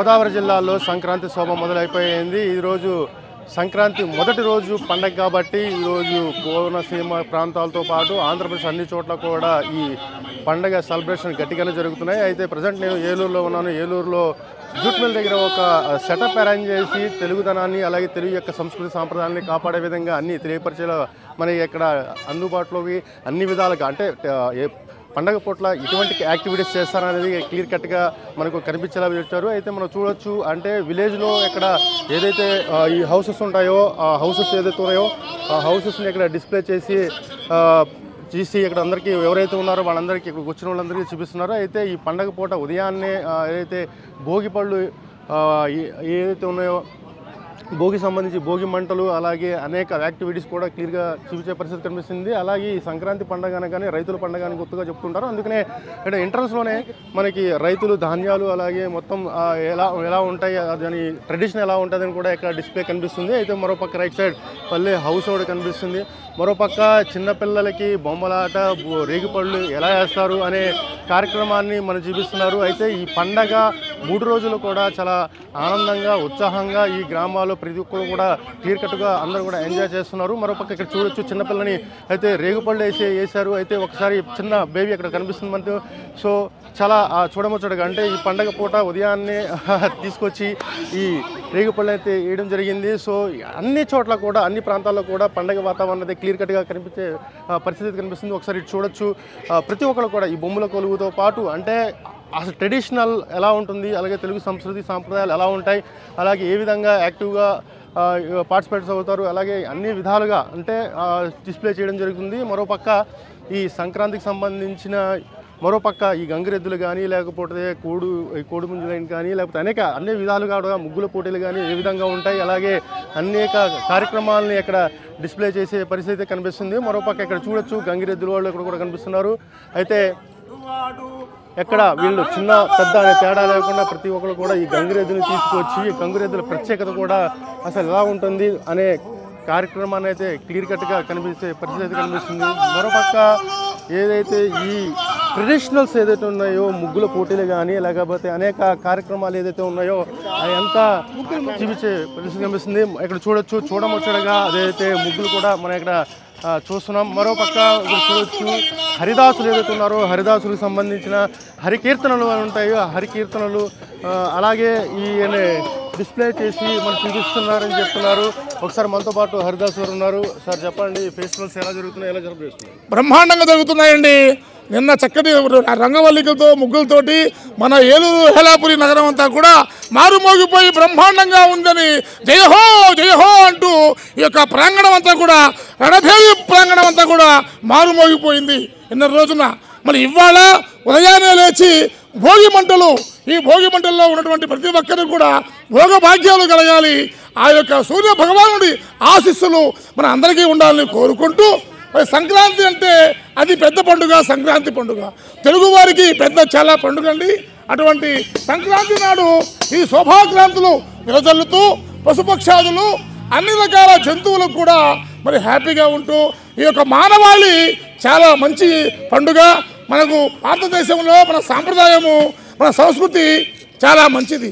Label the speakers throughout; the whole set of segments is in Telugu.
Speaker 1: గోదావరి జిల్లాలో సంక్రాంతి శోభ మొదలైపోయింది ఈరోజు సంక్రాంతి మొదటి రోజు పండగ కాబట్టి ఈరోజు కోనసీమ ప్రాంతాలతో పాటు ఆంధ్రప్రదేశ్ అన్ని చోట్ల కూడా ఈ పండగ సెలబ్రేషన్ గట్టిగానే జరుగుతున్నాయి అయితే ప్రజెంట్ నేను ఏలూరులో ఉన్నాను ఏలూరులో జూట్ మిల్ దగ్గర ఒక సెటప్ అరేంజ్ చేసి తెలుగుదనాన్ని అలాగే తెలుగు యొక్క సంస్కృతి సాంప్రదాయాన్ని కాపాడే విధంగా అన్ని తెలియపరిచేలా మనకి ఇక్కడ అందుబాటులోకి అన్ని విధాలుగా అంటే ఆ, ఏ పండగ పూట్ల ఇటువంటి యాక్టివిటీస్ చేస్తారనేది క్లియర్ కట్గా మనకు కనిపించేలా పెట్టారు అయితే మనం చూడొచ్చు అంటే విలేజ్లో ఇక్కడ ఏదైతే ఆ, ఈ హౌసెస్ ఉంటాయో ఆ హౌసెస్ ఏదైతే ఉన్నాయో ఆ హౌసెస్ని ఇక్కడ డిస్ప్లే చేసి ఆ, చేసి ఇక్కడ అందరికీ ఎవరైతే ఉన్నారో వాళ్ళందరికీ ఇక్కడ వచ్చిన వాళ్ళందరికీ చూపిస్తున్నారు అయితే ఈ పండగ పూట ఉదయాన్నే ఆ, ఏదైతే భోగి పళ్ళు ఆ, ఏ- ఏదైతే ఉన్నాయో భోగి సంబంధించి భోగి మంటలు అలాగే అనేక యాక్టివిటీస్ కూడా క్లియర్గా చూపించే పరిస్థితి కనిపిస్తుంది అలాగే ఈ సంక్రాంతి పండుగ అనగానే రైతుల పండుగ అని గుర్తుగా చెప్తుంటారు అందుకనే ఇక్కడ ఎంట్రన్స్లోనే మనకి రైతులు ధాన్యాలు అలాగే మొత్తం ఆ, ఎలా ఎలా ఉంటాయి ఆ దాని ట్రెడిషన్ ఎలా ఉంటుందని కూడా ఇక్కడ డిస్ప్లే కనిపిస్తుంది అయితే మరోపక్క రైట్ సైడ్ పల్లె హౌస్ ఒకటి కనిపిస్తుంది మరోపక్క చిన్నపిల్లలకి బొమ్మలాట బు- రేగిపళ్ళు ఎలా వేస్తారు అనే కార్యక్రమాన్ని మనం చూపిస్తున్నారు అయితే ఈ పండగ మూడు రోజులు కూడా చాలా ఆనందంగా ఉత్సాహంగా ఈ గ్రామాల్లో ప్రతి ఒక్కరు కూడా క్లియర్ కట్గా అందరూ కూడా ఎంజాయ్ చేస్తున్నారు మరోపక్క ఇక్కడ చూడొచ్చు చిన్నపిల్లని అయితే రేగుపళ్ళు వేసి వేశారు అయితే ఒకసారి చిన్న బేబీ అక్కడ కనిపిస్తుంది మనకు సో చాలా ఆ, చూడముచ్చటగా అంటే ఈ పండగ పూట ఉదయాన్నే తీసుకొచ్చి ఈ రేగుపళ్ళు అయితే వేయడం జరిగింది సో అన్ని చోట్ల కూడా అన్ని ప్రాంతాల్లో కూడా పండగ వాతావరణం అయితే క్లియర్ కట్గా కనిపించే ఆ, పరిస్థితి కనిపిస్తుంది ఒకసారి ఇటు చూడొచ్చు ఆ, ప్రతి ఒక్కరు కూడా ఈ బొమ్మల కొలువుతో పాటు అంటే అసలు ట్రెడిషనల్ ఎలా ఉంటుంది అలాగే తెలుగు సంస్కృతి సాంప్రదాయాలు ఎలా ఉంటాయి అలాగే ఏ విధంగా యాక్టివ్గా పార్టిసిపేట్స్ అవుతారు అలాగే అన్ని విధాలుగా అంటే డిస్ప్లే చేయడం జరుగుతుంది మరోపక్క ఈ సంక్రాంతికి సంబంధించిన మరోపక్క ఈ గంగిరెద్దులు కానీ లేకపోతే కోడు ఈ కోడి ముంజులైన కానీ లేకపోతే అనేక అన్ని విధాలుగా కూడా ముగ్గుల పోటీలు కానీ ఏ విధంగా ఉంటాయి అలాగే అనేక కార్యక్రమాలని ఇక్కడ డిస్ప్లే చేసే పరిస్థితి కనిపిస్తుంది మరోపక్క ఇక్కడ చూడొచ్చు గంగిరెద్దుల వాళ్ళు ఇక్కడ కూడా కనిపిస్తున్నారు అయితే ఎక్కడ వీళ్ళు చిన్న పెద్ద అనే తేడా లేకుండా ప్రతి ఒక్కరు కూడా ఈ గంగిరెద్దుని తీసుకొచ్చి ఈ గంగిరెద్దుల ప్రత్యేకత కూడా అసలు ఎలా ఉంటుంది అనే కార్యక్రమాన్ని అయితే క్లియర్ కట్గా కనిపించే పరిస్థితి కనిపిస్తుంది మరోపక్క ఏదైతే ఈ ట్రెడిషనల్స్ ఏదైతే ఉన్నాయో ముగ్గుల పోటీలు కానీ లేకపోతే అనేక కార్యక్రమాలు ఏదైతే ఉన్నాయో అవి అంతా చూపించే పరిస్థితి కనిపిస్తుంది ఇక్కడ చూడొచ్చు చూడముచ్చడగా అదైతే ముగ్గులు కూడా మనం ఇక్కడ ఆ, చూస్తున్నాం మరోపక్క ఇక్కడ చూడొచ్చు హరిదాసులు ఏదైతే ఉన్నారో హరిదాసులకు సంబంధించిన హరికీర్తనలు అని ఉంటాయో ఆ హరికీర్తనలు ఆ, అలాగే ఈ డిస్ప్లే చేసి మనం చూపిస్తున్నారని చెప్తున్నారు ఒకసారి మనతో పాటు హరిదాస్ గారు ఉన్నారు సార్ చెప్పండి ఫెస్టివల్స్ ఎలా జరుగుతున్నాయి ఎలా సెలబ్రేట్ చేస్తున్నారు
Speaker 2: బ్రహ్మాండంగా జరుగుతున్నాయండి నిన్న చక్కటి రంగవల్లికలతో ముగ్గులతోటి మన ఏలూరు హేలాపురి నగరం అంతా కూడా మారుమోగిపోయి బ్రహ్మాండంగా ఉందని జయహో జయహో అంటూ ఈ యొక్క ప్రాంగణం అంతా కూడా రణభేరి ప్రాంగణం అంతా కూడా మారుమోగిపోయింది నిన్న రోజున మరి ఇవాళ ఉదయాన్నే లేచి భోగి మంటలు ఈ భోగి మంటల్లో ఉన్నటువంటి ప్రతి ఒక్కరు కూడా భోగ భాగ్యాలు కలగాలి ఆ యొక్క సూర్య భగవానుడి ఆశీస్సులు మన అందరికీ ఉండాలని కోరుకుంటూ మరి సంక్రాంతి అంటే అది పెద్ద పండుగ సంక్రాంతి పండుగ తెలుగు వారికి పెద్ద చాలా పండుగ అండి అటువంటి సంక్రాంతి నాడు ఈ శోభాక్రాంతులు విరజల్లుతూ పశుపక్షాదులు అన్ని రకాల జంతువులకు కూడా మరి హ్యాపీగా ఉంటూ ఈ యొక్క మానవాళి చాలా మంచి పండుగ మనకు భారతదేశంలో మన సాంప్రదాయము మన సంస్కృతి చాలా మంచిది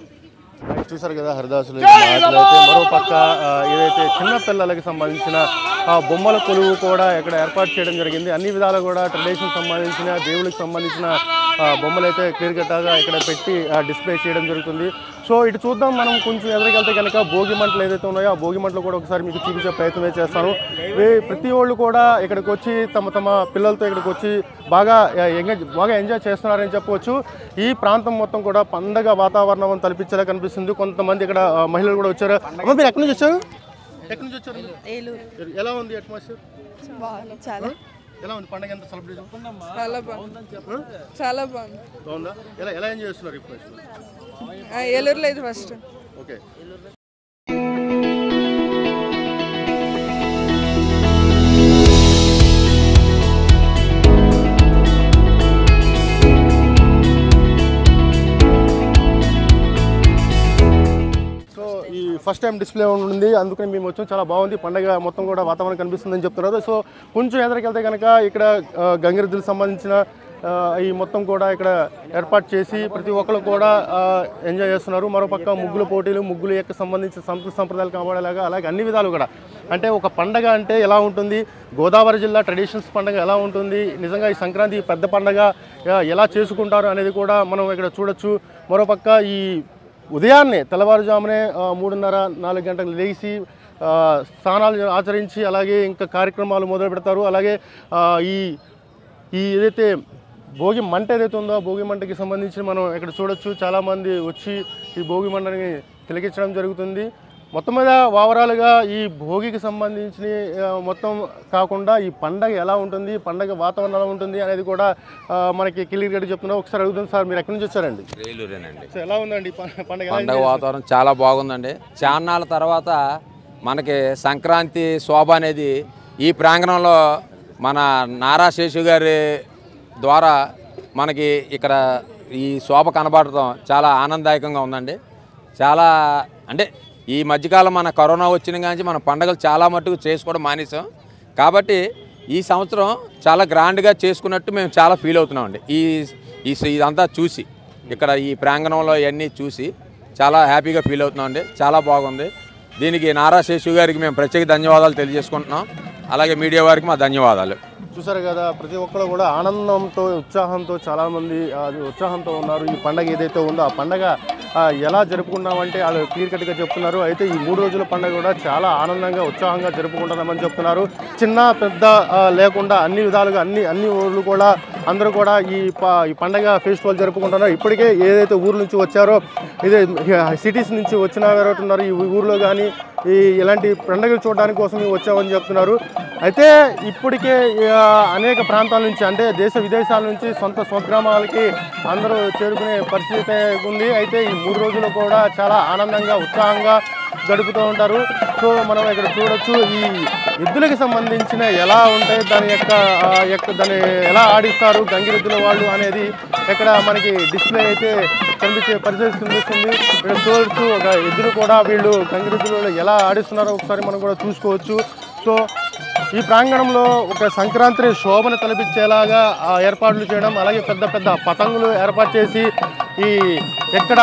Speaker 1: చూసారు కదా హరిదాసులు మాటలు అయితే మరో పక్క ఆ, ఏదైతే చిన్న పిల్లలకి సంబంధించిన ఆ, బొమ్మల కొలువు కూడా ఇక్కడ ఏర్పాటు చేయడం జరిగింది అన్ని విధాలు కూడా ట్రెడిషన్ సంబంధించిన దేవుళ్ళకి సంబంధించిన ఆ, బొమ్మలు అయితే క్లియర్ కట్టాగా ఇక్కడ పెట్టి డిస్ప్లే చేయడం జరుగుతుంది సో ఇటు చూద్దాం మనం కొంచెం ఎదురుకెళ్తే కనుక భోగి మంటలు ఏదైతే ఉన్నాయో ఆ భోగి మంటలు కూడా ఒకసారి మీకు చూపించే ప్రయత్నమే చేస్తాను వే- ప్రతి వాళ్ళు కూడా ఇక్కడికి వచ్చి తమ తమ పిల్లలతో ఇక్కడికి వచ్చి బాగా ఎంగేజ్ బాగా ఎంజాయ్ చేస్తున్నారని చెప్పవచ్చు ఈ ప్రాంతం మొత్తం కూడా పండగ వాతావరణం తలపించేలా కనిపిస్తుంది కొంతమంది ఇక్కడ ఆ, మహిళలు కూడా వచ్చారు అమ్మ మీరు ఎక్కడి నుంచి వచ్చారు ఎక్కడి నుంచి వచ్చారు
Speaker 3: ఏలూరు
Speaker 1: ఎలా ఉంది అట్మాస్ఫియర్
Speaker 3: బాగుంది చాలా
Speaker 1: ఎలా ఉంది పండగ ఎంత సెలబ్రేషన్
Speaker 3: చాలా బాగుంది చాలా బాగుంది
Speaker 1: బాగుందా ఎలా ఎలా ఎంజాయ్ చేస్తున్నారు ఇప్పుడు
Speaker 3: ఆ, ఏలూరులో ఇది ఫస్ట్
Speaker 1: ఓకే సో ఈ ఫస్ట్ టైం డిస్ప్లే ఉంది అందుకని మేము వచ్చాం చాలా బాగుంది పండగ మొత్తం కూడా వాతావరణం కనిపిస్తుందని చెప్తున్నారు సో కొంచెం ఎదరికెళ్తే కనుక ఇక్కడ ఆ, గంగిరెద్దులకు సంబంధించిన ఆ, ఈ మొత్తం కూడా ఇక్కడ ఏర్పాటు చేసి ప్రతి ఒక్కరు కూడా ఆ, ఎంజాయ్ చేస్తున్నారు మరోపక్క ముగ్గుల పోటీలు ముగ్గులు యొక్క సంబంధించిన సంస్కృతి సంప్రదాయాలు కాపాడేలాగా అలాగే అన్ని విధాలు కూడా అంటే ఒక పండగ అంటే ఎలా ఉంటుంది గోదావరి జిల్లా ట్రెడిషన్స్ పండగ ఎలా ఉంటుంది నిజంగా ఈ సంక్రాంతి పెద్ద పండగ ఆ, ఎలా చేసుకుంటారు అనేది కూడా మనం ఇక్కడ చూడొచ్చు మరోపక్క ఈ ఉదయాన్నే తెల్లవారుజామునే ఆ, మూడున్నర నాలుగు గంటలకు లేచి ఆ, స్నానాలు ఆచరించి అలాగే ఇంకా కార్యక్రమాలు మొదలు పెడతారు అలాగే ఆ, ఈ ఈ ఏదైతే భోగి మంట ఏదైతే ఉందో ఆ భోగి మంటకి సంబంధించి మనం ఇక్కడ చూడొచ్చు చాలామంది వచ్చి ఈ భోగి మంటని తిలకించడం జరుగుతుంది మొత్తం మీద ఓవరాల్గా ఈ భోగికి సంబంధించి ఆ, మొత్తం కాకుండా ఈ పండగ ఎలా ఉంటుంది పండగ వాతావరణం ఎలా ఉంటుంది అనేది కూడా ఆ, మనకి కిలికి గడి చెప్తున్నా ఒకసారి అడుగుతుంది సార్ మీరు ఎక్కడి నుంచి వచ్చారండి
Speaker 4: రేలూరేనండి
Speaker 1: సో ఎలా ఉందండి ఈ పం- పండగ ఎలా
Speaker 4: పండగ వాతావరణం చాలా బాగుందండి చాన్నాళ్ళ తర్వాత మనకి సంక్రాంతి శోభ అనేది ఈ ప్రాంగణంలో మన నారా శేషు గారి ద్వారా మనకి ఇక్కడ ఈ శోభ కనబడటం చాలా ఆనందదాయకంగా ఉందండి చాలా అంటే ఈ మధ్యకాలం మన కరోనా వచ్చిన కానీ మన పండగలు చాలా మట్టుకు చేసుకోవడం మానేసాం కాబట్టి ఈ సంవత్సరం చాలా గ్రాండ్గా చేసుకున్నట్టు మేము చాలా ఫీల్ అవుతున్నామండి ఈ ఈ ఇదంతా చూసి ఇక్కడ ఈ ప్రాంగణంలో ఇవన్నీ చూసి చాలా హ్యాపీగా ఫీల్ అవుతున్నామండి చాలా బాగుంది దీనికి నారా శేషు గారికి మేము ప్రత్యేక ధన్యవాదాలు తెలియజేసుకుంటున్నాం అలాగే మీడియా వారికి మా ధన్యవాదాలు
Speaker 1: చూసారు కదా ప్రతి ఒక్కరు కూడా ఆనందంతో ఉత్సాహంతో చాలామంది అది ఉత్సాహంతో ఉన్నారు ఈ పండగ ఏదైతే ఉందో ఆ పండగ ఆ, ఎలా జరుపుకుంటామంటే వాళ్ళు క్లియర్ కట్గా చెప్తున్నారు అయితే ఈ మూడు రోజుల పండగ కూడా చాలా ఆనందంగా ఉత్సాహంగా జరుపుకుంటున్నామని చెప్తున్నారు చిన్న పెద్ద ఆ, లేకుండా అన్ని విధాలుగా అన్ని అన్ని ఊర్లు కూడా అందరూ కూడా ఈ ప- ఈ పండగ ఫెస్టివల్ జరుపుకుంటున్నారు ఇప్పటికే ఏదైతే ఊరు నుంచి వచ్చారో ఇదే సిటీస్ నుంచి వచ్చిన ఎవరైతే ఉన్నారో ఈ ఊర్లో కానీ ఈ ఇలాంటి పండుగలు చూడడానికి కోసం మేము వచ్చామని చెప్తున్నారు అయితే ఇప్పటికే ఆ, అనేక ప్రాంతాల నుంచి అంటే దేశ విదేశాల నుంచి సొంత స్వగ్రామాలకి అందరూ చేరుకునే పరిస్థితి ఉంది అయితే ఈ మూడు రోజులు కూడా చాలా ఆనందంగా ఉత్సాహంగా గడుపుతూ ఉంటారు సో మనం ఇక్కడ చూడొచ్చు ఈ ఎద్దులకి సంబంధించిన ఎలా ఉంటాయి దాని యొక్క ఆ, యొక్క దాన్ని ఎలా ఆడిస్తారు గంగిరెద్దుల వాళ్ళు అనేది ఇక్కడ మనకి డిస్ప్లే అయితే కనిపించే పరిస్థితి కనిపిస్తుంది ఇక్కడ చూడొచ్చు ఒక ఎద్దులు కూడా వీళ్ళు గంగిరెద్దులు ఎలా ఆడిస్తున్నారో ఒకసారి మనం కూడా చూసుకోవచ్చు సో ఈ ప్రాంగణంలో ఒక సంక్రాంతి శోభను తలపించేలాగా ఆ ఏర్పాట్లు చేయడం అలాగే పెద్ద పెద్ద పతంగులు ఏర్పాటు చేసి ఈ ఎక్కడ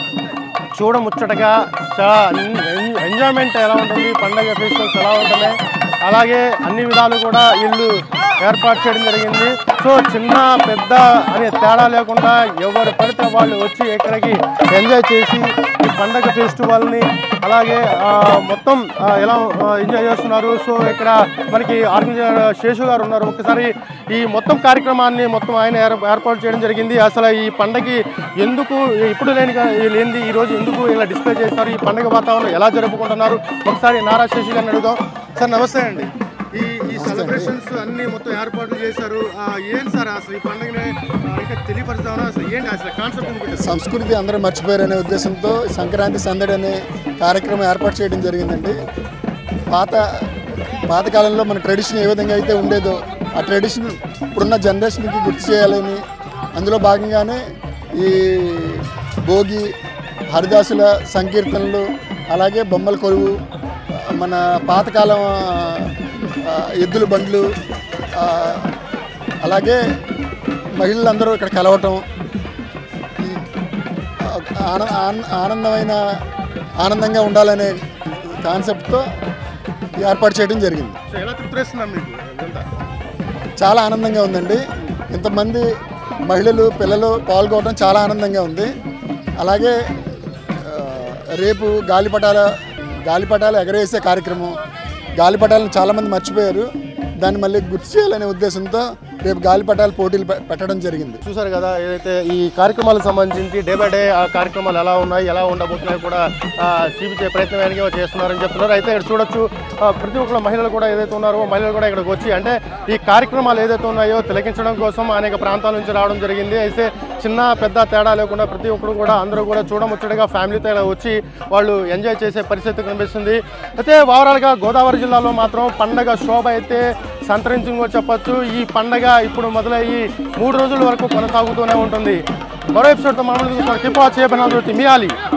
Speaker 1: చూడముచ్చటగా చాలా ఎన్- ఎంజాయ్మెంట్ ఎలా ఉంటుంది పండగ ఫెస్టివల్స్ ఎలా ఉంటున్నాయి అలాగే అన్ని విధాలు కూడా వీళ్ళు ఏర్పాటు చేయడం జరిగింది సో చిన్న పెద్ద అనే తేడా లేకుండా ఎవరు పడితే వాళ్ళు వచ్చి ఇక్కడికి ఎంజాయ్ చేసి ఈ పండగ ఫెస్టివల్ని అలాగే ఆ, మొత్తం ఆ, ఎలా ఆ, ఎంజాయ్ చేస్తున్నారు సో ఇక్కడ మనకి ఆర్గనైజర్ శేషు గారు ఉన్నారు ఒకసారి ఈ మొత్తం కార్యక్రమాన్ని మొత్తం ఆయన ఏర్- ఏర్పాటు చేయడం జరిగింది అసలు ఈ పండగకి ఎందుకు ఇప్పుడు లేని లేనిది ఈ రోజు ఎందుకు ఇలా డిస్ప్లే చేస్తారు ఈ పండగ వాతావరణం ఎలా జరుపుకుంటున్నారు ఒకసారి నారా శేషు గారిని అడుగుదాం సార్ నమస్తే అండి ఈ ఈ సెలబ్రేషన్స్ అన్ని మొత్తం ఏర్పాట్లు చేశారు ఆ, ఏంటి సార్ అసలు ఈ పండుగని ఆ, ఇంకా తెలియపరుస్తామన్నా అసలు ఏంటి అసలు కాన్సెప్ట్ ఏంటి
Speaker 5: సంస్కృతి అందరూ మర్చిపోయారనే ఉద్దేశంతో సంక్రాంతి సందడి అనే కార్యక్రమం ఏర్పాటు చేయడం జరిగిందండి పాత పాతకాలంలో మన ట్రెడిషన్ ఏ విధంగా అయితే ఉండేదో ఆ ట్రెడిషన్ ఇప్పుడున్న జనరేషన్కి గుర్తు చేయాలని అందులో భాగంగానే ఈ భోగి హరిదాసుల సంకీర్తనలు అలాగే బొమ్మల కొలువు మన పాతకాలం ఆ, ఎద్దుల బండ్లు ఆ, అలాగే మహిళలందరూ ఇక్కడ కలవటం ఈ ఆన- ఆన- ఆనందమైన ఆనందంగా ఉండాలనే కాన్సెప్ట్తో ఏర్పాటు చేయడం జరిగింది
Speaker 1: సో ఎలా తృప్తిస్తున్నాం మీకు ఇదంతా?
Speaker 5: చాలా ఆనందంగా ఉందండి ఇంతమంది మహిళలు పిల్లలు పాల్గొనడం చాలా ఆనందంగా ఉంది అలాగే ఆ, రేపు గాలిపటాల గాలిపటాలు ఎగరేసే కార్యక్రమం గాలిపటాలను చాలామంది మర్చిపోయారు దాన్ని మళ్ళీ గుర్తు చేయాలనే ఉద్దేశంతో రేపు గాలిపటాల పోటీలు పె- పెట్టడం జరిగింది
Speaker 1: చూసారు కదా ఏదైతే ఈ కార్యక్రమాలకు సంబంధించి డే బై డే ఆ కార్యక్రమాలు ఎలా ఉన్నాయి ఎలా ఉండబోతున్నాయి కూడా ఆ, చూపించే ప్రయత్నం ఆయనకి చేస్తున్నారని చెప్తున్నారు అయితే ఇక్కడ చూడొచ్చు ఆ, ప్రతి ఒక్కరు మహిళలు కూడా ఏదైతే ఉన్నారో మహిళలు కూడా ఇక్కడికి వచ్చి అంటే ఈ కార్యక్రమాలు ఏదైతే ఉన్నాయో తిలకించడం కోసం అనేక ప్రాంతాల నుంచి రావడం జరిగింది అయితే చిన్న పెద్ద తేడా లేకుండా ప్రతి ఒక్కరు కూడా అందరూ కూడా చూడముచ్చటగా ఫ్యామిలీతో ఇలా వచ్చి వాళ్ళు ఎంజాయ్ చేసే పరిస్థితి కనిపిస్తుంది అయితే ఓవరాల్గా గోదావరి జిల్లాలో మాత్రం పండగ శోభ అయితే సంతరించిందో చెప్పొచ్చు ఈ పండగ ఇప్పుడు మొదలయ్యి మూడు రోజుల వరకు కొనసాగుతూనే ఉంటుంది మరో ఎపిసోడ్తో మామూలుగా కిప్ వాచ్ చేయబడిన మియాలి